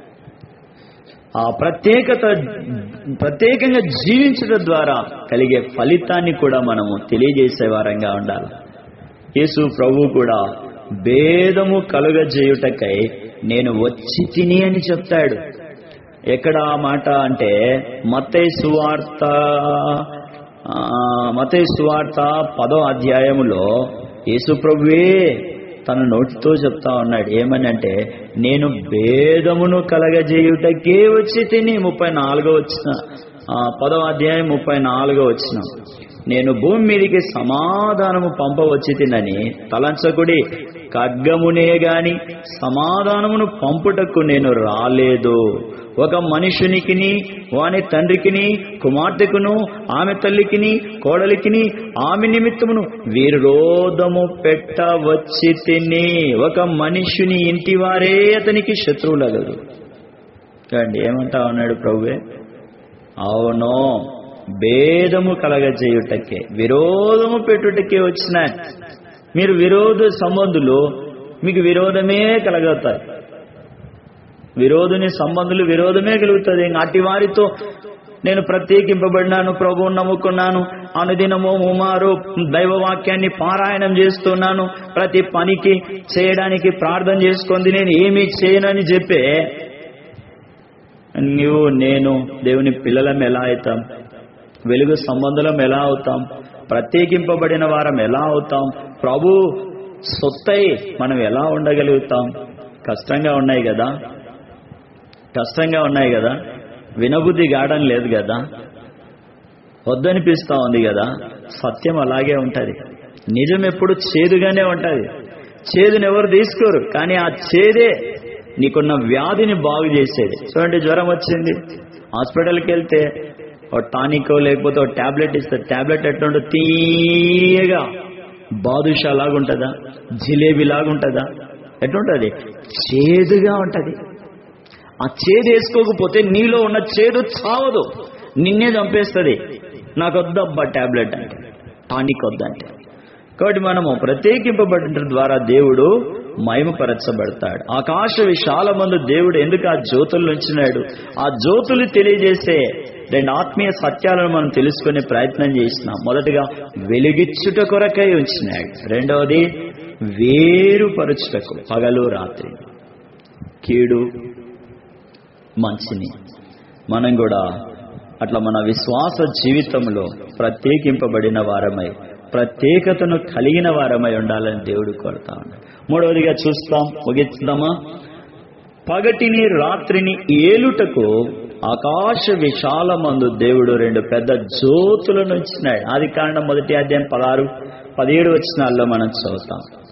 ఆ ప్రత్యేకత ప్రత్యేకంగా జీవించడం ద్వారా కలిగే ఫలితాన్ని కూడా మనము తెలియజేసే వారంగా ఉండాలి యేసు ప్రభు కూడా భేదము కలుగజేయుటకై నేను వచ్చి తిని అని చెప్తాడు ఎక్కడ ఆ మాట అంటే మత్తయి సువార్త ఆ, మత్తయి సువార్త పదో అధ్యాయములో యేసు ప్రభువే తన నోటితో చెప్తా ఉన్నాడు ఏమని అంటే నేను భేదమును కలగజేయుటకే వచ్చి తిని ముప్పై నాలుగో వచ్చిన ఆ, పదో అధ్యాయం ముప్పై నాలుగో వచ్చిన నేను భూమి మీదికి సమాధానము పంపవచ్చి తినని తలంచకుడి ఖడ్గమునే గాని సమాధానమును పంపుటకు నేను రాలేదు ఒక మనుషునికిని వాని తండ్రికిని కుమార్తెకును ఆమె తల్లికిని కోడలికిని ఆమె నిమిత్తమును విరోధము పెట్టవచ్చి తిని ఒక మనుషుని ఇంటి వారే అతనికి శత్రువులగదు చూడండి ఏమంటా ఉన్నాడు ప్రభువే అవును భేదము కలగజేయుటకే విరోధము పెట్టుటకే వచ్చిన మీరు విరోధ సంబంధులు మీకు విరోధమే కలగవుతాయి విరోధుని సంబంధులు విరోధమే కలుగుతుంది ఇంకా అట్టి వారితో నేను ప్రత్యేకింపబడినాను ప్రభువుని నమ్ముకున్నాను అనుదినము ముమారు దైవ వాక్యాన్ని పారాయణం చేస్తున్నాను ప్రతి పనికి చేయడానికి ప్రార్థన చేసుకుంది నేను ఏమీ చేయనని చెప్పే నువ్వు నేను దేవుని పిల్లలం ఎలా అవుతాం వెలుగు సంబంధులం ఎలా అవుతాం ప్రత్యేకింపబడిన వారం ఎలా అవుతాం ప్రభు సొత్తై మనం ఎలా ఉండగలుగుతాం కష్టంగా ఉన్నాయి కదా కష్టంగా ఉన్నాయి కదా వినబుద్ధి గాడం లేదు కదా వద్దనిపిస్తా ఉంది కదా సత్యం అలాగే ఉంటది నిజం ఎప్పుడు చేదుగానే ఉంటది చేదుని ఎవరు తీసుకోరు కానీ ఆ చేదే నీకున్న వ్యాధిని బాగు చేసేది చూడండి జ్వరం వచ్చింది హాస్పిటల్కి వెళ్తే ఒక టానికో లేకపోతే ఒక టాబ్లెట్ ఇస్తే టాబ్లెట్ ఎట్లుండో తీయగా బాదుషా లాగుంటుందా జిలేబీ లాగుంటుందా ఎట్లుంటుంది చేదుగా ఉంటది ఆ చేదు వేసుకోకపోతే నీలో ఉన్న చేదు చావదు నిన్నే చంపేస్తుంది నాకు వద్దబ్బా టాబ్లెట్ అంటే టానిక్ వద్దంటే కాబట్టి మనము ప్రత్యేకింపబడిన ద్వారా దేవుడు మహిమపరచబడతాడు ఆకాశ విశాల మందు దేవుడు ఎందుకు ఆ జ్యోతులు ఉంచినాడు ఆ జ్యోతులు తెలియజేసే రెండు ఆత్మీయ సత్యాలను మనం తెలుసుకునే ప్రయత్నం చేసినాం మొదటగా వెలిగిచ్చుట కొరకై ఉంచినాడు రెండవది వేరుపరచుటకు పగలు రాత్రి కీడు మంచిని మనం కూడా అట్లా మన విశ్వాస జీవితంలో ప్రత్యేకింపబడిన వారమై ప్రత్యేకతను కలిగిన వారమై ఉండాలని దేవుడు కోరుతా ఉన్నాడు మూడవదిగా చూస్తాం ముగిద్దామా పగటిని రాత్రిని ఏలుటకు ఆకాశ విశాలమందు దేవుడు రెండు పెద్ద జ్యోతులను ఇచ్చినాడు ఆది కాండం మొదటి అధ్యాయం పదహారు పదిహేడు వచ్చినాల్లో మనం చదువుతాం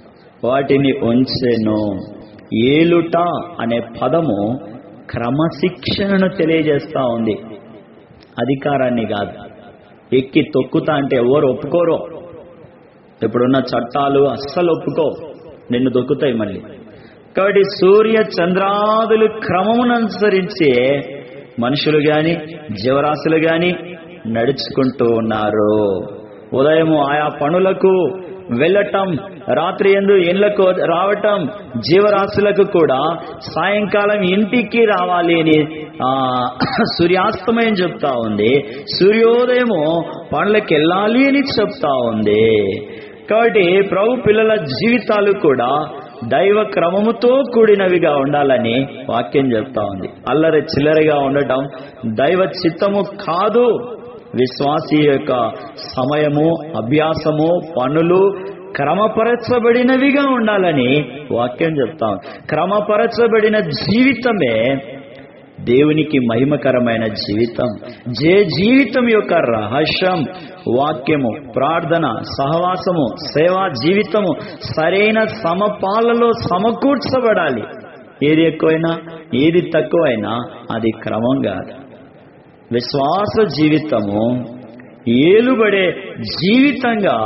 వాటిని ఉంచెను ఏలుట అనే పదము క్రమశిక్షణను తెలియజేస్తా ఉంది అధికారాన్ని కాదు ఎక్కి తొక్కుతా అంటే ఎవరు ఒప్పుకోరు ఇప్పుడున్న చట్టాలు అస్సలు ఒప్పుకో నిన్ను దొక్కుతాయి మళ్ళీ కాబట్టి సూర్య చంద్రాదులు క్రమముననుసరించే మనుషులు గాని జీవరాశులు గాని నడుచుకుంటూ ఉన్నారు ఉదయము ఆయా పనులకు వెళ్ళటం రాత్రి ఎందు ఇళ్లకు రావటం జీవరాశులకు కూడా సాయంకాలం ఇంటికి రావాలి అని ఆ సూర్యాస్తమయం చెప్తా ఉంది సూర్యోదయము పనులకు వెళ్ళాలి అని చెప్తా ఉంది కాబట్టి ప్రభు పిల్లల జీవితాలు కూడా దైవ క్రమముతో కూడినవిగా ఉండాలని వాక్యం చెప్తా ఉంది అల్లరి చిల్లరిగా ఉండటం దైవ చిత్తము కాదు విశ్వాసి యొక్క సమయము అభ్యాసము పనులు క్రమపరచబడినవిగా ఉండాలని వాక్యం చెప్తాం క్రమపరచబడిన జీవితమే దేవునికి మహిమకరమైన జీవితం జే జీవితం యొక్క రహస్యం వాక్యము ప్రార్థన సహవాసము సేవా జీవితము సరైన సమపాలలో సమకూర్చబడాలి ఏది ఎక్కువైనా ఏది తక్కువైనా అది క్రమం కాదు విశ్వాస జీవితము ఏలుబడే జీవితంగా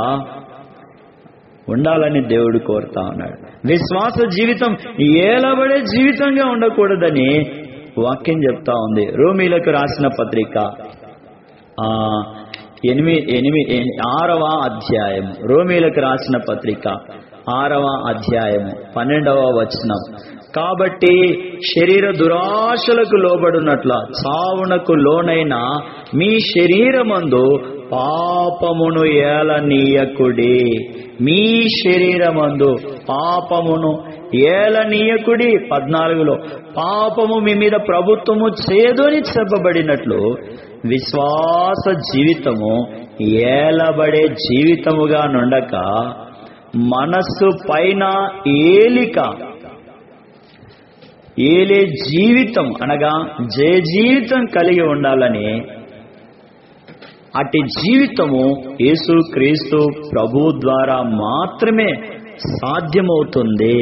ఉండాలని దేవుడు కోరుతా ఉన్నాడు విశ్వాస జీవితం ఏలబడే జీవితంగా ఉండకూడదని వాక్యం చెప్తా ఉంది రోమీలకు రాసిన పత్రిక ఆ ఎనిమిది ఎనిమిది ఆరవ అధ్యాయం రోమీలకు రాసిన పత్రిక ఆరవ అధ్యాయము పన్నెండవ వచనం కాబట్టి శరీర దురాశలకు లోబడినట్ల చావునకు లోనైన మీ శరీరమందు పాపమును ఏలనీయకుడి మీ శరీరమందు పాపమును ఏలనీయకుడి పద్నాలుగులో పాపము మీ మీద ప్రభుత్వము చేయదు అని చెప్పబడినట్లు విశ్వాస జీవితము ఏలబడే జీవితముగా నుండక మనస్సు పైన ఏలిక ఏలే జీవితం అనగా జయ జీవితం కలిగి ఉండాలని అట్టి జీవితము యేసు క్రీస్తు ప్రభు ద్వారా మాత్రమే సాధ్యమవుతుంది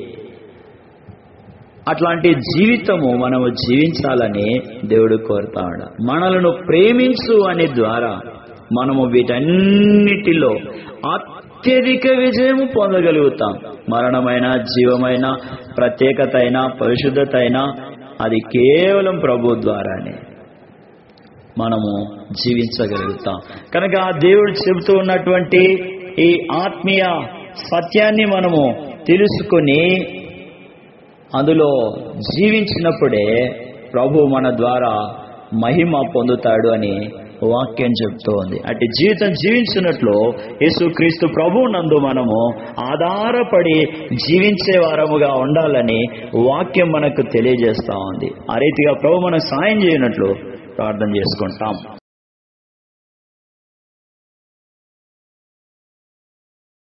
అట్లాంటి జీవితము మనము జీవించాలని దేవుడు కోరుతాడు మనలను ప్రేమించు అనే ద్వారా మనము వీటన్నిటిలో అత్యధిక విజయము పొందగలుగుతాం మరణమైన జీవమైన ప్రత్యేకత అయినా పరిశుద్ధత అయినా అది కేవలం ప్రభు ద్వారానే మనము జీవించగలుగుతాం కనుక ఆ దేవుడు చెబుతూ ఉన్నటువంటి ఈ ఆత్మీయ సత్యాన్ని మనము తెలుసుకొని అందులో జీవించినప్పుడే ప్రభు మన ద్వారా మహిమ పొందుతాడు అని వాక్యం చెప్తూ ఉంది అటు జీవితం జీవించినట్లు యేసుక్రీస్తు ప్రభు నందు మనము ఆధారపడి జీవించే వారముగా ఉండాలని వాక్యం మనకు తెలియజేస్తా ఉంది ఆ రీతిగా ప్రభు మనకు సాయం చేయనట్లు ప్రార్థన చేసుకుంటాం